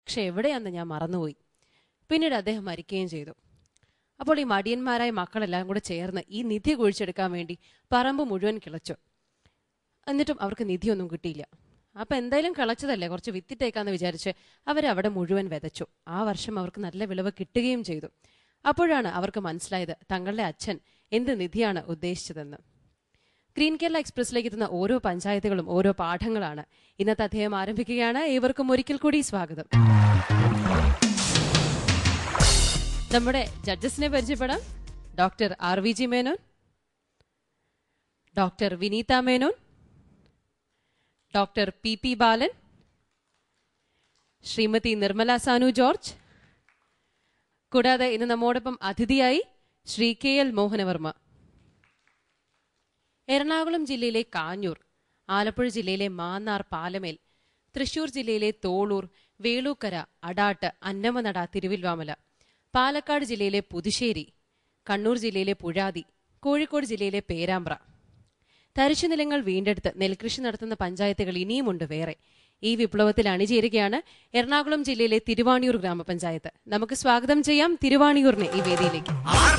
പക്ഷെ എവിടെയാണെന്ന് ഞാൻ മറന്നുപോയി പിന്നീട് അദ്ദേഹം മരിക്കുകയും ചെയ്തു അപ്പോൾ ഈ മടിയന്മാരായ മക്കളെല്ലാം കൂടെ ചേർന്ന് ഈ നിധി കുഴിച്ചെടുക്കാൻ വേണ്ടി പറമ്പ് മുഴുവൻ കിളച്ചു എന്നിട്ടും അവർക്ക് നിധിയൊന്നും കിട്ടിയില്ല അപ്പൊ എന്തായാലും കിളച്ചതല്ലേ കുറച്ച് വിത്തിട്ടേക്കാന്ന് വിചാരിച്ച് അവരവിടെ മുഴുവൻ വിതച്ചു ആ വർഷം അവർക്ക് നല്ല വിളവ് കിട്ടുകയും ചെയ്തു അപ്പോഴാണ് അവർക്ക് മനസ്സിലായത് തങ്ങളുടെ അച്ഛൻ എന്ത് നിധിയാണ് ഉദ്ദേശിച്ചതെന്ന് ഗ്രീൻ കേരള എക്സ്പ്രസിലേക്ക് എത്തുന്ന ഓരോ പഞ്ചായത്തുകളും ഓരോ പാഠങ്ങളാണ് ഇന്നത്തെ അധ്യായം ആരംഭിക്കുകയാണ് ഏവർക്കും ഒരിക്കൽ കൂടി സ്വാഗതം നമ്മുടെ ജഡ്ജസിനെ പരിചയപ്പെടാം doctor R V G Menon doctor Vineetha Menon doctor P P Balan Shrimati Nirmala Sanu George കൂടാതെ ഇന്ന് നമ്മോടൊപ്പം അതിഥിയായി ശ്രീ കെ എൽ മോഹനവർമ്മ എറണാകുളം ജില്ലയിലെ കാഞ്ഞൂർ ആലപ്പുഴ ജില്ലയിലെ മാന്നാർ പാലമേൽ തൃശൂർ ജില്ലയിലെ തോളൂർ വേളൂക്കര അടാട്ട് അന്നമനട തിരുവിൽവാമല പാലക്കാട് ജില്ലയിലെ പുതുശ്ശേരി കണ്ണൂർ ജില്ലയിലെ പുഴാതി കോഴിക്കോട് ജില്ലയിലെ പേരാമ്പ്ര തരിശു നിലങ്ങൾ വീണ്ടെടുത്ത് നെൽകൃഷി നടത്തുന്ന പഞ്ചായത്തുകൾ ഇനിയുമുണ്ട് വേറെ ഈ വിപ്ലവത്തിൽ അണിചേരുകയാണ് എറണാകുളം ജില്ലയിലെ തിരുവാണിയൂർ ഗ്രാമപഞ്ചായത്ത് നമുക്ക് സ്വാഗതം ചെയ്യാം തിരുവാണിയൂറിനെ ഈ വേദിയിലേക്ക്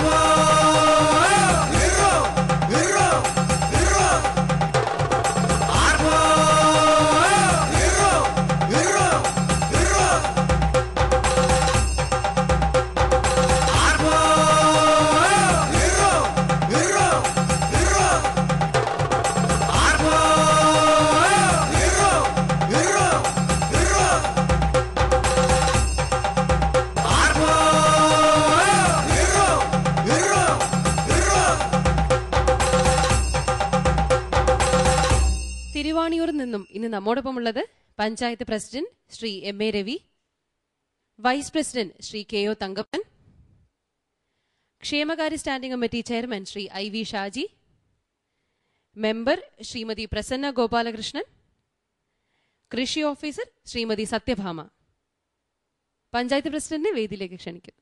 തിരുവാണിയൂരിൽ നിന്നും ഇന്ന് നമ്മോടൊപ്പമുള്ളത് panchayat president Shri M A Ravi vice president Shri K O Thankappan ക്ഷേമകാര്യ standing committee chairman Shri I V Shaji member Shrimati Prasanna Gopalakrishnan കൃഷി ഓഫീസർ ശ്രീമതി സത്യഭാമ പഞ്ചായത്ത് പ്രസിഡന്റിനെ വേദിയിലേക്ക് ക്ഷണിക്കുന്നു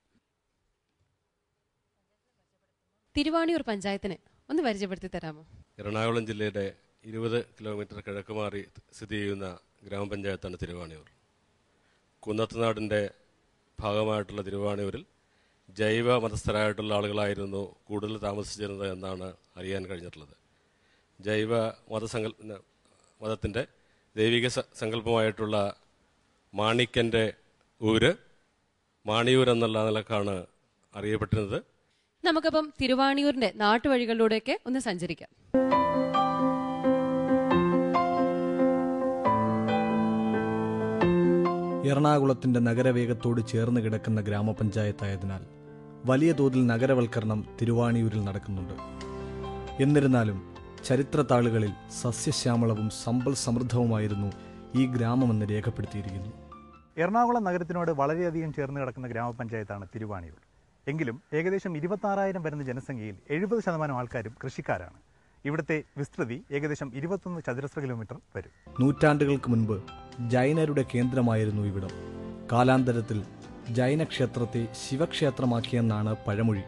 തിരുവാണിയൂർ പഞ്ചായത്തിന് ഒന്ന് പരിചയപ്പെടുത്തി തരാമോ എറണാകുളം ജില്ലയുടെ ഇരുപത് കിലോമീറ്റർ കിഴക്ക് മാറി സ്ഥിതി ചെയ്യുന്ന ഗ്രാമപഞ്ചായത്താണ് തിരുവാണിയൂർ കുന്നത്തുനാടിൻ്റെ ഭാഗമായിട്ടുള്ള തിരുവാണിയൂരിൽ ജൈവ മതസ്ഥരായിട്ടുള്ള ആളുകളായിരുന്നു കൂടുതൽ താമസിച്ചിരുന്നത് എന്നാണ് അറിയാൻ കഴിഞ്ഞിട്ടുള്ളത് ജൈവ മതസങ്കൽ മതത്തിൻ്റെ ദൈവിക സ- സങ്കല്പമായിട്ടുള്ള മാണിക്കൻ്റെ ഊര് മാണിയൂർ എന്നുള്ള നിലക്കാണ് അറിയപ്പെട്ടിരുന്നത് നമുക്കപ്പം തിരുവാണിയൂരിന്റെ നാട്ടുവഴികളിലൂടെയൊക്കെ ഒന്ന് സഞ്ചരിക്കാം എറണാകുളത്തിന്റെ നഗരവേഗത്തോട് ചേർന്ന് കിടക്കുന്ന ഗ്രാമപഞ്ചായത്തായതിനാൽ വലിയ തോതിൽ നഗരവൽക്കരണം തിരുവാണിയൂരിൽ നടക്കുന്നുണ്ട് എന്നിരുന്നാലും ചരിത്രത്താളുകളിൽ സസ്യശ്യാമളവും സമ്പൽ സമൃദ്ധവുമായിരുന്നു ഈ ഗ്രാമമെന്ന് രേഖപ്പെടുത്തിയിരിക്കുന്നു എറണാകുളം നഗരത്തിനോട് വളരെയധികം ചേർന്ന് കിടക്കുന്ന ഗ്രാമപഞ്ചായത്താണ് തിരുവാണിയൂർ എങ്കിലും ഏകദേശം ഇരുപത്താറായിരം വരുന്ന ജനസംഖ്യയിൽ എഴുപത് ശതമാനം ആൾക്കാരും കൃഷിക്കാരാണ് ഇവിടുത്തെ വിസ്തൃതി ഏകദേശം ഇരുപത്തൊന്ന് ചതുരശ്ര കിലോമീറ്റർ വരും നൂറ്റാണ്ടുകൾക്ക് മുൻപ് ജൈനരുടെ കേന്ദ്രമായിരുന്നു ഇവിടം കാലാന്തരത്തിൽ ജൈനക്ഷേത്രത്തെ ശിവക്ഷേത്രമാക്കിയെന്നാണ് പഴമൊഴി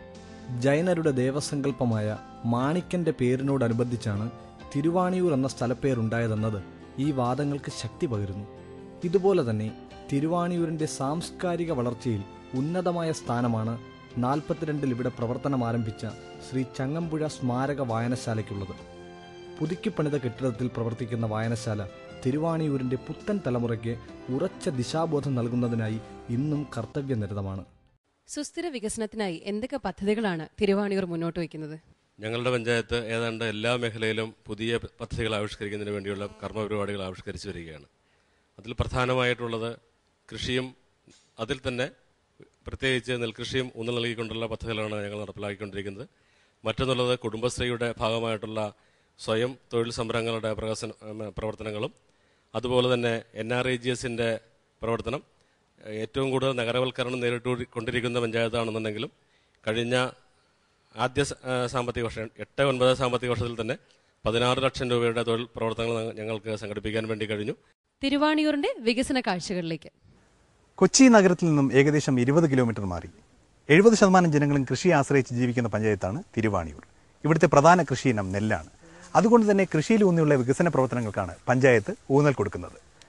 ജൈനരുടെ ദേവസങ്കല്പമായ മാണിക്കന്റെ പേരിനോടനുബന്ധിച്ചാണ് തിരുവാണിയൂർ എന്ന സ്ഥലപ്പേരുണ്ടായതെന്നത് ഈ വാദങ്ങൾക്ക് ശക്തി പകരുന്നു ഇതുപോലെ തന്നെ തിരുവാണിയൂരിന്റെ സാംസ്കാരിക വളർച്ചയിൽ ഉന്നതമായ സ്ഥാനമാണ് നാൽപ്പത്തിരണ്ടിൽ ഇവിടെ പ്രവർത്തനം ആരംഭിച്ച ശ്രീ ചങ്ങമ്പുഴ സ്മാരക വായനശാലയ്ക്കുള്ളത് പുതുക്കിപ്പണിത കെട്ടിടത്തിൽ പ്രവർത്തിക്കുന്ന വായനശാല തിരുവാണിയൂരിന്റെ പുത്തൻ തലമുറയ്ക്ക് ഉറച്ച ദിശാബോധം നൽകുന്നതിനായി ഇന്നും കർത്തവ്യനിരതമാണ് സുസ്ഥിര വികസനത്തിനായി എന്തൊക്കെ പദ്ധതികളാണ് തിരുവാണിയൂർ മുന്നോട്ട് വയ്ക്കുന്നത് ഞങ്ങളുടെ പഞ്ചായത്ത് ഏതാണ്ട് എല്ലാ മേഖലയിലും പുതിയ പ- പദ്ധതികൾ ആവിഷ്കരിക്കുന്നതിന് വേണ്ടിയുള്ള കർമ്മപരിപാടികൾ ആവിഷ്കരിച്ചു വരികയാണ് അതിൽ പ്രധാനമായിട്ടുള്ളത് കൃഷിയും അതിൽ തന്നെ പ്രത്യേകിച്ച് നെൽകൃഷിയും ഊന്നൽ നൽകിക്കൊണ്ടുള്ള പദ്ധതികളാണ് ഞങ്ങൾ നടപ്പിലാക്കിക്കൊണ്ടിരിക്കുന്നത് മറ്റൊന്നുള്ളത് കുടുംബശ്രീയുടെ ഭാഗമായിട്ടുള്ള സ്വയം തൊഴിൽ സംരംഭങ്ങളുടെ പ്രകസന ഉം, പ്രവർത്തനങ്ങളും അതുപോലെ തന്നെ എൻ ആർ ഐ ജി എസിൻ്റെ പ്രവർത്തനം ഏറ്റവും കൂടുതൽ നഗരവൽക്കരണം നേരിട്ട് കൊണ്ടിരിക്കുന്ന പഞ്ചായത്താണെന്നുണ്ടെങ്കിലും കഴിഞ്ഞ ആദ്യ സ- ആ, സാമ്പത്തിക വർഷം എട്ട് ഒൻപത് സാമ്പത്തിക വർഷത്തിൽ തന്നെ പതിനാറ് ലക്ഷം രൂപയുടെ തൊഴിൽ പ്രവർത്തനങ്ങൾ ഞങ്ങ- ഞങ്ങൾക്ക് സംഘടിപ്പിക്കാൻ വേണ്ടി കഴിഞ്ഞു തിരുവാണിയൂരിന്റെ വികസന കാഴ്ചകളിലേക്ക് കൊച്ചി നഗരത്തിൽ നിന്നും ഏകദേശം ഇരുപത് കിലോമീറ്റർ മാറി എഴുപത് ശതമാനം ജനങ്ങളും കൃഷിയെ ആശ്രയിച്ച് ജീവിക്കുന്ന പഞ്ചായത്താണ് തിരുവാണിയൂർ ഇവിടുത്തെ പ്രധാന കൃഷി ഇനം നെല്ലാണ് അതുകൊണ്ട് തന്നെ കൃഷിയിൽ ഊന്നിയുള്ള വികസന പ്രവർത്തനങ്ങൾക്കാണ് പഞ്ചായത്ത് ഊന്നൽ കൊടുക്കുന്നത്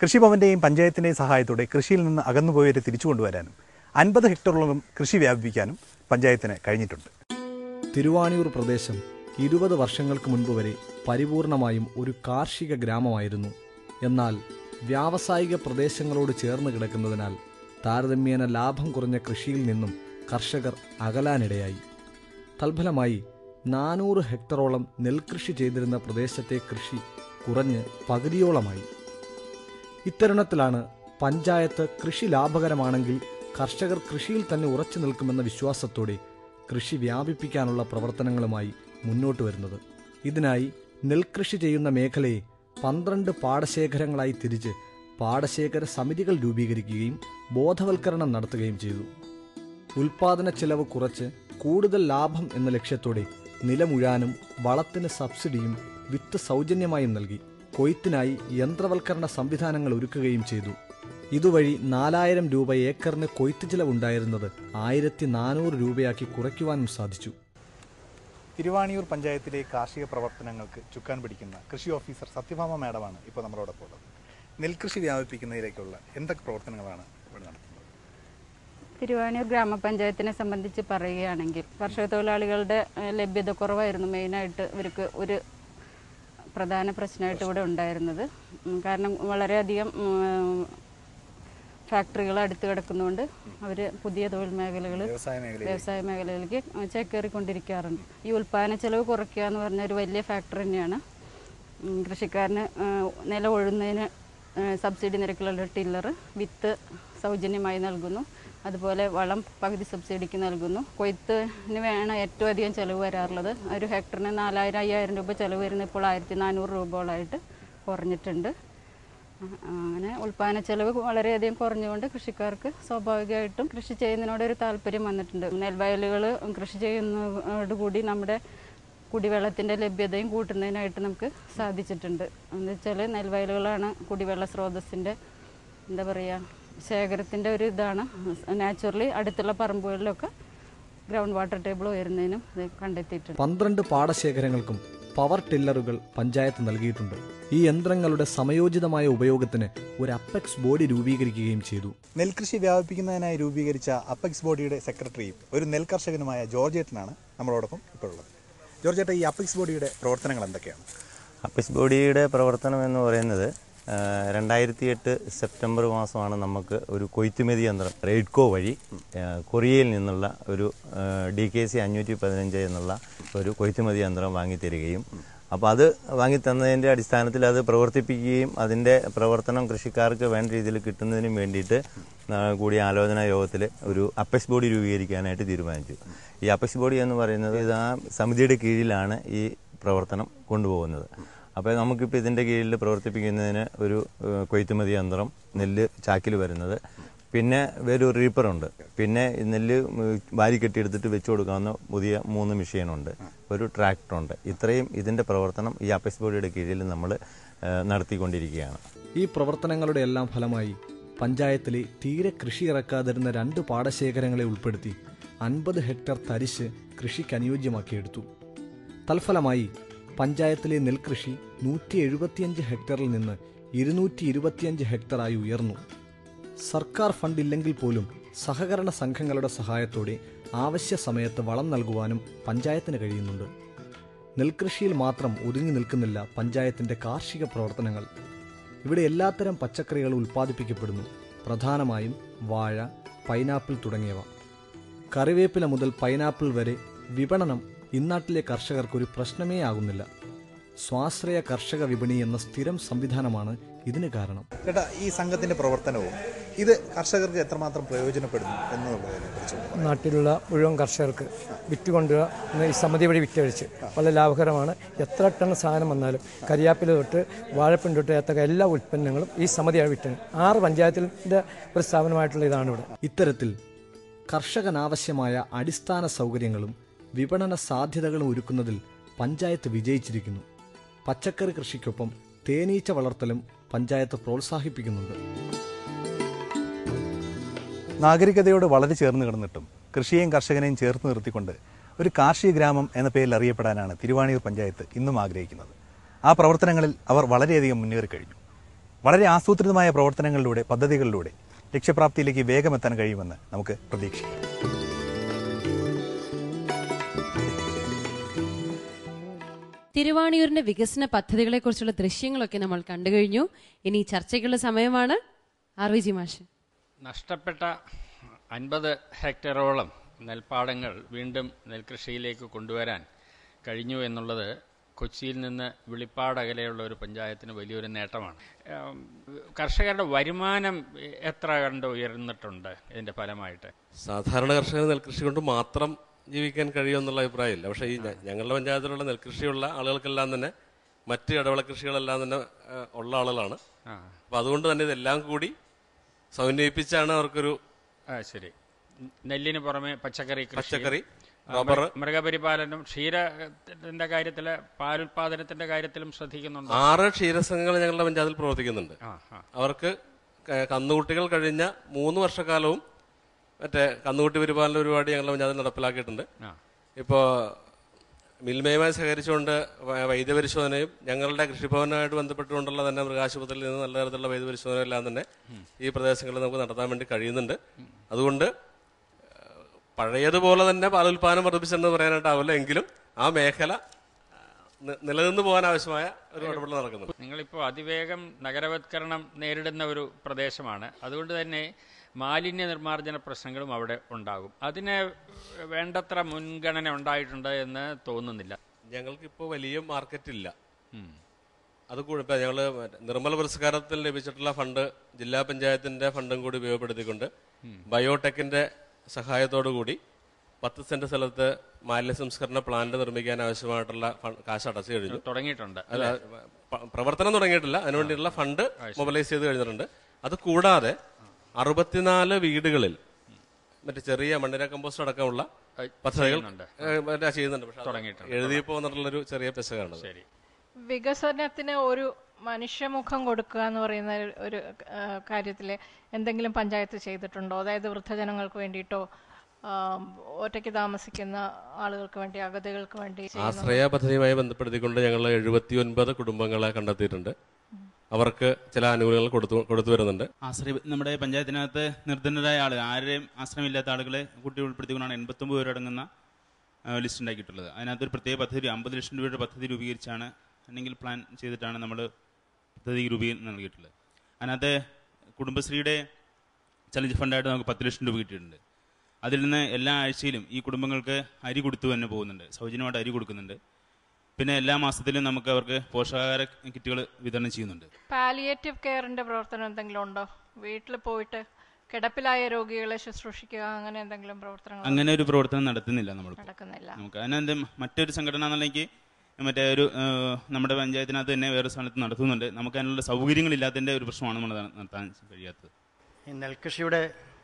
കൃഷിഭവന്റെയും പഞ്ചായത്തിന്റെയും സഹായത്തോടെ കൃഷിയിൽ നിന്ന് അകന്നുപോയവരെ തിരിച്ചു കൊണ്ടുവരാനും അൻപത് ഹെക്ടറോളം കൃഷി വ്യാപിപ്പിക്കാനും പഞ്ചായത്തിന് കഴിഞ്ഞിട്ടുണ്ട് തിരുവാണിയൂർ പ്രദേശം ഇരുപത് വർഷങ്ങൾക്ക് മുൻപ് വരെ പരിപൂർണമായും ഒരു കാർഷിക ഗ്രാമമായിരുന്നു എന്നാൽ വ്യാവസായിക പ്രദേശങ്ങളോട് ചേർന്ന് കിടക്കുന്നതിനാൽ താരതമ്യേന ലാഭം കുറഞ്ഞ കൃഷിയിൽ നിന്നും കർഷകർ അകലാനിടയായി തൽഫലമായി നാനൂറ് ഹെക്ടറോളം നെൽകൃഷി ചെയ്തിരുന്ന പ്രദേശത്തെ കൃഷി കുറഞ്ഞ് പകുതിയോളമായി ഇത്തരുണത്തിലാണ് പഞ്ചായത്ത് കൃഷി ലാഭകരമാണെങ്കിൽ കർഷകർ കൃഷിയിൽ തന്നെ ഉറച്ചു നിൽക്കുമെന്ന വിശ്വാസത്തോടെ കൃഷി വ്യാപിപ്പിക്കാനുള്ള പ്രവർത്തനങ്ങളുമായി മുന്നോട്ട് വരുന്നത് ഇതിനായി നെൽകൃഷി ചെയ്യുന്ന മേഖലയെ പന്ത്രണ്ട് പാടശേഖരങ്ങളായി തിരിച്ച് പാടശേഖര സമിതികൾ രൂപീകരിക്കുകയും ബോധവൽക്കരണം നടത്തുകയും ചെയ്തു ഉൽപാദന ചെലവ് കുറച്ച് കൂടുതൽ ലാഭം എന്ന ലക്ഷ്യത്തോടെ നിലമുഴാനും വളത്തിന് സബ്സിഡിയും വിത്ത് സൗജന്യമായും നൽകി കൊയ്ത്തിനായി യന്ത്രവൽക്കരണ സംവിധാനങ്ങൾ ഒരുക്കുകയും ചെയ്തു ഇതുവഴി നാലായിരം രൂപ ഏക്കറിന് കൊയ്ത്ത് ചിലവുണ്ടായിരുന്നത് ആയിരത്തി നാനൂറ് രൂപയാക്കി കുറയ്ക്കുവാനും സാധിച്ചു തിരുവാണിയൂർ പഞ്ചായത്തിലെ കാർഷിക പ്രവർത്തനങ്ങൾക്ക് ചുക്കാൻ പിടിക്കുന്ന കൃഷി ഓഫീസർ സത്യഭാമ മാഡമാണ് ഇപ്പോൾ നമ്മളോടൊപ്പം ഉള്ളത് നെൽകൃഷി വ്യാപിപ്പിക്കുന്നതിലേക്കുള്ള എന്തൊക്കെ പ്രവർത്തനങ്ങളാണ് ഇവിടെ നടത്തുന്നത് തിരുവാണിയൂർ ഗ്രാമപഞ്ചായത്തിനെ സംബന്ധിച്ച് പറയുകയാണെങ്കിൽ കർഷക തൊഴിലാളികളുടെ ഏഹ്, ലഭ്യത കുറവായിരുന്നു മെയിനായിട്ട് ഇവർക്ക് ഒരു പ്രധാന പ്രശ്നമായിട്ട് ഇവിടെ ഉണ്ടായിരുന്നത് ഉം, കാരണം വളരെയധികം ഉം, ഫാക്ടറികൾ അടുത്ത് കിടക്കുന്നതുകൊണ്ട് അവർ പുതിയ തൊഴിൽ മേഖലകൾ വ്യവസായ മേഖലയിൽ വ്യവസായ മേഖലയിലേക്ക് ചേക്കേറിക്കൊണ്ടിരിക്കാറുണ്ട് ഈ ഉൽപ്പാദന ചെലവ് കുറയ്ക്കുക എന്ന് പറഞ്ഞ ഒരു വലിയ ഫാക്ടർ തന്നെയാണ് ഉം, കൃഷിക്കാരന് ആ, നില ഉഴുന്നതിന് ആ, സബ്സിഡി നിരക്കിലുള്ള ടില്ലർ വിത്ത് സൗജന്യമായി നൽകുന്നു അതുപോലെ വളം പകുതി സബ്സിഡിക്ക് നൽകുന്നു കൊയ്ത്തിന് വേണം ഏറ്റവും അധികം ചിലവ് വരാറുള്ളത് ഒരു ഹെക്ടറിന് നാലായിരം അയ്യായിരം രൂപ ചിലവ് വരുന്ന ഇപ്പോൾ ആയിരത്തി നാനൂറ് രൂപയോളായിട്ട് കുറഞ്ഞിട്ടുണ്ട് അങ്ങനെ ഉൽപ്പാദന ചെലവ് വളരെയധികം കുറഞ്ഞുകൊണ്ട് കൃഷിക്കാർക്ക് സ്വാഭാവികമായിട്ടും കൃഷി ചെയ്യുന്നതിനോട് ഒരു താല്പര്യം വന്നിട്ടുണ്ട് നെൽവയലുകൾ കൃഷി ചെയ്യുന്നതോടുകൂടി നമ്മുടെ കുടിവെള്ളത്തിൻ്റെ ലഭ്യതയും കൂട്ടുന്നതിനായിട്ട് നമുക്ക് സാധിച്ചിട്ടുണ്ട് എന്ന് വെച്ചാൽ നെൽവയലുകളാണ് കുടിവെള്ള സ്രോതസ്സിൻ്റെ എന്താ പറയുക ശേഖരത്തിൻ്റെ ഒരു ഇതാണ് നാച്ചുറലി അടുത്തുള്ള പറമ്പുകളിലൊക്കെ ഗ്രൗണ്ട് വാട്ടർ ടേബിൾ ഉയരുന്നതിനും ഇത് കണ്ടെത്തിയിട്ടുണ്ട് പന്ത്രണ്ട് പാടശേഖരങ്ങൾക്കും പവർ ടില്ലറുകൾ പഞ്ചായത്ത് നൽകിയിട്ടുണ്ട് ഈ യന്ത്രങ്ങളുടെ സമയോചിതമായ ഉപയോഗത്തിന് ഒരു അപ്പെക്സ് ബോഡി രൂപീകരിക്കുകയും ചെയ്തു നെൽകൃഷി വ്യാപിപ്പിക്കുന്നതിനായി രൂപീകരിച്ച അപ്പെക്സ് ബോഡിയുടെ സെക്രട്ടറിയും ഒരു നെൽ കർഷകനുമായ ജോർജേട്ടനാണ് നമ്മളോടൊപ്പം ഇപ്പോൾ ഉള്ളത് ജോർജേട്ട ഈ അപ്പെക്സ് ബോഡിയുടെ പ്രവർത്തനങ്ങൾ എന്തൊക്കെയാണ് അപ്പിസ് ബോഡിയുടെ പ്രവർത്തനം എന്ന് പറയുന്നത് രണ്ടായിരത്തി എട്ട് സെപ്റ്റംബർ മാസമാണ് നമുക്ക് ഒരു കൊയ്ത്തുമതി യന്ത്രം റെയ്ഡ്കോ വഴി ആ, കൊറിയയിൽ നിന്നുള്ള ഒരു ഡി കെ സി അഞ്ഞൂറ്റി പതിനഞ്ച് എന്നുള്ള ഒരു കൊയ്ത്തുമതി യന്ത്രം വാങ്ങിത്തരികയും അപ്പോൾ അത് വാങ്ങിത്തന്നതിൻ്റെ അടിസ്ഥാനത്തിൽ അത് പ്രവർത്തിപ്പിക്കുകയും അതിൻ്റെ പ്രവർത്തനം കൃഷിക്കാർക്ക് വേണ്ട രീതിയിൽ കിട്ടുന്നതിനും വേണ്ടിയിട്ട് ആ, കൂടിയ ആലോചനാ യോഗത്തിൽ ഒരു അപ്പസ് ബോഡി രൂപീകരിക്കാനായിട്ട് തീരുമാനിച്ചു ഈ അപ്പസ് ബോഡി എന്ന് പറയുന്നത് ഇത് ആ സമിതിയുടെ കീഴിലാണ് ഈ പ്രവർത്തനം കൊണ്ടുപോകുന്നത് അപ്പോൾ നമുക്കിപ്പോൾ ഇതിൻ്റെ കീഴിൽ പ്രവർത്തിപ്പിക്കുന്നതിന് ഒരു ഏഹ്, കൊയ്ത്തുമതി യന്ത്രം നെല്ല് ചാക്കിൽ വരുന്നത് പിന്നെ വേറൊരു റീപ്പറുണ്ട് പിന്നെ ഈ നെല്ല് ഉം, വാരി കെട്ടിയെടുത്തിട്ട് വെച്ച് കൊടുക്കാവുന്ന പുതിയ മൂന്ന് മെഷീനുണ്ട് ഒരു ട്രാക്ടറുണ്ട് ഇത്രയും ഇതിൻ്റെ പ്രവർത്തനം ഈ അപ്പസ് ബോഡിയുടെ കീഴിൽ നമ്മൾ ഏഹ്, നടത്തിക്കൊണ്ടിരിക്കുകയാണ് ഈ പ്രവർത്തനങ്ങളുടെ എല്ലാം ഫലമായി പഞ്ചായത്തിലെ തീരെ കൃഷി ഇറക്കാതിരുന്ന രണ്ട് പാടശേഖരങ്ങളെ ഉൾപ്പെടുത്തി അൻപത് ഹെക്ടർ തരിശ് കൃഷിക്ക് അനുയോജ്യമാക്കിയെടുത്തു തൽഫലമായി പഞ്ചായത്തിലെ നെൽകൃഷി നൂറ്റി എഴുപത്തിയഞ്ച് ഹെക്ടറിൽ നിന്ന് ഇരുന്നൂറ്റി ഇരുപത്തിയഞ്ച് ഹെക്ടറായി ഉയർന്നു സർക്കാർ ഫണ്ട് ഇല്ലെങ്കിൽ പോലും സഹകരണ സംഘങ്ങളുടെ സഹായത്തോടെ ആവശ്യ സമയത്ത് വളം നൽകുവാനും പഞ്ചായത്തിന് കഴിയുന്നുണ്ട് നെൽകൃഷിയിൽ മാത്രം ഒതുങ്ങി നിൽക്കുന്നില്ല പഞ്ചായത്തിന്റെ കാർഷിക പ്രവർത്തനങ്ങൾ ഇവിടെ എല്ലാത്തരം പച്ചക്കറികൾ ഉൽപ്പാദിപ്പിക്കപ്പെടുന്നു പ്രധാനമായും വാഴ പൈനാപ്പിൾ തുടങ്ങിയവ കറിവേപ്പില മുതൽ പൈനാപ്പിൾ വരെ വിപണനം ഇന്നാട്ടിലെ കർഷകർക്ക് ഒരു പ്രശ്നമേ ആകുന്നില്ല സ്വാശ്രയ കർഷക വിപണി എന്ന സ്ഥിരം സംവിധാനമാണ് ഇതിന് കാരണം ചേട്ടാ ഈ സംഘത്തിന്റെ പ്രവർത്തനവും ഇത് കർഷകർക്ക് എത്രമാത്രം പ്രയോജനപ്പെടുന്നു എന്നുള്ളതിനെ കുറിച്ച് നാട്ടിലുള്ള മുഴുവൻ കർഷകർക്ക് വിറ്റ് കൊണ്ടുവന്ന് ഈ സമിതി വഴി വിറ്റഴിച്ച് വളരെ ലാഭകരമാണ് എത്ര ടൺ സാധനം വന്നാലും കരിയാപ്പില തൊട്ട് വാഴപ്പിൻ തൊട്ട് ഏത്തക്ക എല്ലാ ഉൽപ്പന്നങ്ങളും ഈ സമിതിയാണ് വിറ്റത് ആറ് പഞ്ചായത്തിൻ്റെ ഒരു സ്ഥാപനമായിട്ടുള്ള ഇതാണ് ഇവിടെ ഇത്തരത്തിൽ കർഷകനാവശ്യമായ അടിസ്ഥാന സൗകര്യങ്ങളും വിപണന സാധ്യതകളും ഒരുക്കുന്നതിൽ പഞ്ചായത്ത് വിജയിച്ചിരിക്കുന്നു പച്ചക്കറി കൃഷിക്കൊപ്പം തേനീച്ച വളർത്തലും പഞ്ചായത്ത് പ്രോത്സാഹിപ്പിക്കുന്നുണ്ട് നാഗരികതയോട് വളരെ ചേർന്ന് കിടന്നിട്ടും കൃഷിയെയും കർഷകനെയും ചേർത്ത് നിർത്തിക്കൊണ്ട് ഒരു കാർഷിക ഗ്രാമം എന്ന പേരിൽ അറിയപ്പെടാനാണ് തിരുവാണിയൂർ പഞ്ചായത്ത് ഇന്നും ആഗ്രഹിക്കുന്നത് ആ പ്രവർത്തനങ്ങളിൽ അവർ വളരെയധികം മുന്നേറി കഴിഞ്ഞു വളരെ ആസൂത്രിതമായ പ്രവർത്തനങ്ങളിലൂടെ പദ്ധതികളിലൂടെ ലക്ഷ്യപ്രാപ്തിയിലേക്ക് വേഗമെത്താൻ കഴിയുമെന്ന് നമുക്ക് പ്രതീക്ഷിക്കാം തിരുവാണിയൂരിന്റെ വികസന പദ്ധതികളെക്കുറിച്ചുള്ള ദൃശ്യങ്ങളൊക്കെ നമ്മൾ കണ്ടു കഴിഞ്ഞു ഇനി ചർച്ചയ്ക്കുള്ള സമയമാണ് ആർ വി ജി മാഷ് നഷ്ടപ്പെട്ട അൻപത് ഹെക്ടറോളം നെൽപ്പാടങ്ങൾ വീണ്ടും നെൽകൃഷിയിലേക്ക് കൊണ്ടുവരാൻ കഴിഞ്ഞു എന്നുള്ളത് കൊച്ചിയിൽ നിന്ന് വിളിപ്പാട് അകലെയുള്ള ഒരു പഞ്ചായത്തിന് വലിയൊരു നേട്ടമാണ് ഏം, കർഷകരുടെ വരുമാനം എത്ര കണ്ട് ഉയർന്നിട്ടുണ്ട് ഇതിന്റെ ഫലമായിട്ട് സാധാരണ കർഷകർ നെൽകൃഷി കൊണ്ട് മാത്രം ജീവിക്കാൻ കഴിയുമെന്നുള്ള അഭിപ്രായമില്ല പക്ഷേ ഈ ഞ- ഞങ്ങളുടെ പഞ്ചായത്തിലുള്ള നെൽകൃഷിയുള്ള ആളുകൾക്കെല്ലാം തന്നെ മറ്റ് ഇടവിള കൃഷികളെല്ലാം തന്നെ ആ, ഉള്ള ആളുകളാണ് ആ അപ്പം അതുകൊണ്ട് തന്നെ ഇതെല്ലാം കൂടി സമന്വയിപ്പിച്ചാണ് അവർക്കൊരു ആ ശരി നെല്ലിന് പുറമെ പച്ചക്കറി കൃഷി പച്ചക്കറി റബ്ബർ മൃഗപരിപാലനം ക്ഷീരത്തിന്റെ കാര്യത്തില് പാലുൽപാദനത്തിന്റെ കാര്യത്തിലും ശ്രദ്ധിക്കുന്നുണ്ട് ആറ് ക്ഷീരസംഘങ്ങൾ ഞങ്ങളുടെ പഞ്ചായത്തിൽ പ്രവർത്തിക്കുന്നുണ്ട് ആ ആ അവർക്ക് ക- കന്നുകുട്ടികൾ കഴിഞ്ഞ മൂന്ന് വർഷക്കാലവും മറ്റേ കന്നുകുട്ടി പരിപാലന പരിപാടി ഞങ്ങളുടെ പഞ്ചായത്തിൽ നടപ്പിലാക്കിയിട്ടുണ്ട് ആ ഇപ്പോൾ മിൽമയുമായി സഹകരിച്ചുകൊണ്ട് വ- വൈദ്യപരിശോധനയും ഞങ്ങളുടെ കൃഷിഭവനുമായിട്ട് ബന്ധപ്പെട്ടുകൊണ്ടുള്ള തന്നെ മൃഗാശുപത്രിയിൽ നിന്ന് നല്ല തരത്തിലുള്ള വൈദ്യപരിശോധന എല്ലാം തന്നെ ഈ പ്രദേശങ്ങളിൽ നമുക്ക് നടത്താൻ വേണ്ടി കഴിയുന്നുണ്ട് അതുകൊണ്ട് ഏഹ്, പഴയതുപോലെ തന്നെ പാലുൽപാദനം വർദ്ധിപ്പിച്ചെന്ന് പറയാനായിട്ടാവില്ല എങ്കിലും ആ മേഖല നി- നിലനിന്ന് പോകാൻ ആവശ്യമായ ഒരു ഇടപെടൽ നടക്കുന്നുണ്ട് നിങ്ങളിപ്പോൾ അതിവേഗം നഗരവത്കരണം നേരിടുന്ന ഒരു പ്രദേശമാണ് അതുകൊണ്ട് തന്നെ മാലിന്യ നിർമ്മാർജ്ജന പ്രശ്നങ്ങളും അവിടെ ഉണ്ടാകും അതിന് വേണ്ടത്ര മുൻഗണന ഉണ്ടായിട്ടുണ്ട് എന്ന് തോന്നുന്നില്ല ഞങ്ങൾക്കിപ്പോൾ വലിയ മാർക്കറ്റ് ഇല്ല ഉം. അത് കൂടി ഇപ്പം ഞങ്ങൾ നിർമ്മല പുരസ്കാരത്തിൽ ലഭിച്ചിട്ടുള്ള ഫണ്ട് ജില്ലാ പഞ്ചായത്തിന്റെ ഫണ്ടും കൂടി ഉപയോഗപ്പെടുത്തിക്കൊണ്ട് ബയോടെക്കിന്റെ സഹായത്തോടു കൂടി പത്ത് സെന്റ് സ്ഥലത്ത് മാലിന്യ സംസ്കരണ പ്ലാന്റ് നിർമ്മിക്കാൻ ആവശ്യമായിട്ടുള്ള ഫണ്ട് കാശ് അടച്ചു കഴിഞ്ഞു തുടങ്ങിയിട്ടുണ്ട് അല്ല പ- പ്രവർത്തനം തുടങ്ങിയിട്ടില്ല അതിനുവേണ്ടിയുള്ള ഫണ്ട് മൊബിലൈസ് ചെയ്ത് കഴിഞ്ഞിട്ടുണ്ട് അത് കൂടാതെ അറുപത്തിനാല് വീടുകളിൽ മറ്റേ ചെറിയ മണ്ണിര കമ്പോസ്റ്റ് അടക്കമുള്ള അത് പദ്ധതികൾ ചെയ്യുന്നുണ്ട്. ഏഹ്, മറ്റേ ചെയ്യുന്നുണ്ട് പക്ഷെ അത് തുടങ്ങിയിട്ടുണ്ട്. എഴുതിയപ്പോ എന്നുള്ളൊരു ചെറിയ പെശകാണ് ശരി വികസനത്തിന് ഒരു മനുഷ്യമുഖം കൊടുക്കുക എന്ന് പറയുന്ന ഒരു- ഒരു കാര്യത്തിൽ എന്തെങ്കിലും പഞ്ചായത്ത് ചെയ്തിട്ടുണ്ടോ അതായത് വൃദ്ധജനങ്ങൾക്ക് വേണ്ടിയിട്ടോ ആം, ഒറ്റയ്ക്ക് താമസിക്കുന്ന ആളുകൾക്ക് വേണ്ടി അഗതികൾക്ക് വേണ്ടി ചെയ്യുന്ന- ആശ്രയ പദ്ധതിയുമായി ബന്ധപ്പെടുത്തിക്കൊണ്ട് ഞങ്ങൾ എഴുപത്തിയൊൻപത് കുടുംബങ്ങളെ കണ്ടെത്തിയിട്ടുണ്ട് അവർക്ക് ചില ആനുകൂല്യങ്ങൾ കൊടുത്തു കൊടുത്തു വരുന്നുണ്ട് ആശ്രയ നമ്മുടെ പഞ്ചായത്തിനകത്ത് നിർധനരായ ആളുകൾ ആരെയും ആശ്രയമില്ലാത്ത ആളുകളെ കൂട്ടി ഉൾപ്പെടുത്തിക്കൊണ്ടാണ് എൺപത്തൊമ്പത് പേരടങ്ങുന്ന ആ, ലിസ്റ്റ് ഉണ്ടാക്കിയിട്ടുള്ളത് അതിനകത്ത് ഒരു പ്രത്യേക പദ്ധതി അമ്പത് ലക്ഷം രൂപയുടെ പദ്ധതി രൂപീകരിച്ചാണ് അല്ലെങ്കിൽ പ്ലാൻ ചെയ്തിട്ടാണ് നമ്മൾ പദ്ധതി രൂപീകരണം നൽകിയിട്ടുള്ളത് അതിനകത്ത് കുടുംബശ്രീയുടെ ചലഞ്ച് ഫണ്ടായിട്ട് നമുക്ക് പത്ത് ലക്ഷം രൂപ കിട്ടിയിട്ടുണ്ട് അതിൽ നിന്ന് എല്ലാ ആഴ്ചയിലും ഈ കുടുംബങ്ങൾക്ക് അരി കൊടുത്തു തന്നെ പോകുന്നുണ്ട് സൗജന്യമായിട്ട് അരി കൊടുക്കുന്നുണ്ട് പിന്നെ എല്ലാ മാസത്തിലും നമുക്ക് അവർക്ക് പോഷകാഹാര കിറ്റുകൾ വിതരണം ചെയ്യുന്നുണ്ട് പാലിയേറ്റീവ് കെയറിന്റെ പ്രവർത്തനം എന്തെങ്കിലും ഉണ്ടോ വീട്ടിൽ പോയിട്ട് കിടപ്പിലായ രോഗികളെ ശുശ്രൂഷിക്കുക അങ്ങനെ എന്തെങ്കിലും പ്രവർത്തനങ്ങൾ അങ്ങനെ ഒരു പ്രവർത്തനം നടത്തുന്നില്ല നമ്മൾ നടക്കുന്നില്ല നമുക്ക് അതിനെന്ത് മറ്റൊരു സംഘടന എന്നുണ്ടെങ്കിൽ മറ്റേ ഒരു ഏഹ്, നമ്മുടെ പഞ്ചായത്തിനകത്ത് തന്നെ വേറെ സ്ഥലത്ത് നടത്തുന്നുണ്ട് നമുക്ക് അതിനുള്ള സൗകര്യങ്ങളില്ലാത്തതിൻ്റെ ഒരു പ്രശ്നമാണ് നമ്മൾ നടത്താൻ കഴിയാത്തത് ഈ നെൽകൃഷിയുടെ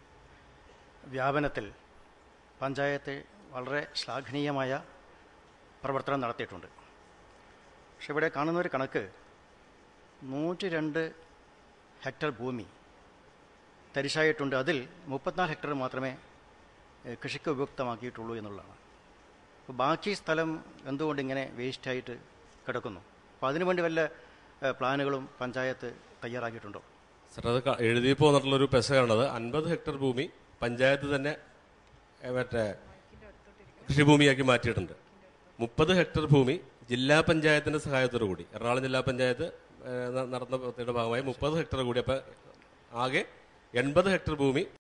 വ്യാപനത്തിൽ പഞ്ചായത്ത് വളരെ ശ്ലാഘനീയമായ പ്രവർത്തനം നടത്തിയിട്ടുണ്ട് പക്ഷെ ഇവിടെ കാണുന്ന ഒരു കണക്ക് നൂറ്റി രണ്ട് ഹെക്ടർ ഭൂമി തരിശായിട്ടുണ്ട് അതിൽ മുപ്പത്തിനാല് ഹെക്ടർ മാത്രമേ ഏഹ്, കൃഷിക്ക് ഉപയുക്തമാക്കിയിട്ടുള്ളൂ എന്നുള്ളതാണ് അപ്പോൾ ബാക്കി സ്ഥലം എന്തുകൊണ്ട് ഇങ്ങനെ വേസ്റ്റായിട്ട് കിടക്കുന്നു അപ്പോൾ അതിനുവേണ്ടി വല്ല ഏഹ്, പ്ലാനുകളും പഞ്ചായത്ത് തയ്യാറാക്കിയിട്ടുണ്ടോ സാർ അത് ക- എഴുതി പോന്നിട്ടുള്ളൊരു പെശകാണത് അൻപത് ഹെക്ടർ ഭൂമി പഞ്ചായത്ത് തന്നെ ഏ, മറ്റേ കൃഷിഭൂമിയാക്കി മാറ്റിയിട്ടുണ്ട് മുപ്പത് ഹെക്ടർ ഭൂമി ജില്ലാ പഞ്ചായത്തിന്റെ സഹായത്തോടു കൂടി എറണാകുളം ജില്ലാ പഞ്ചായത്ത് ഏ, ന- നടന്ന പദ്ധതിയുടെ ഭാഗമായി മുപ്പത് ഹെക്ടർ കൂടി അപ്പം ആകെ എൺപത് ഹെക്ടർ ഭൂമി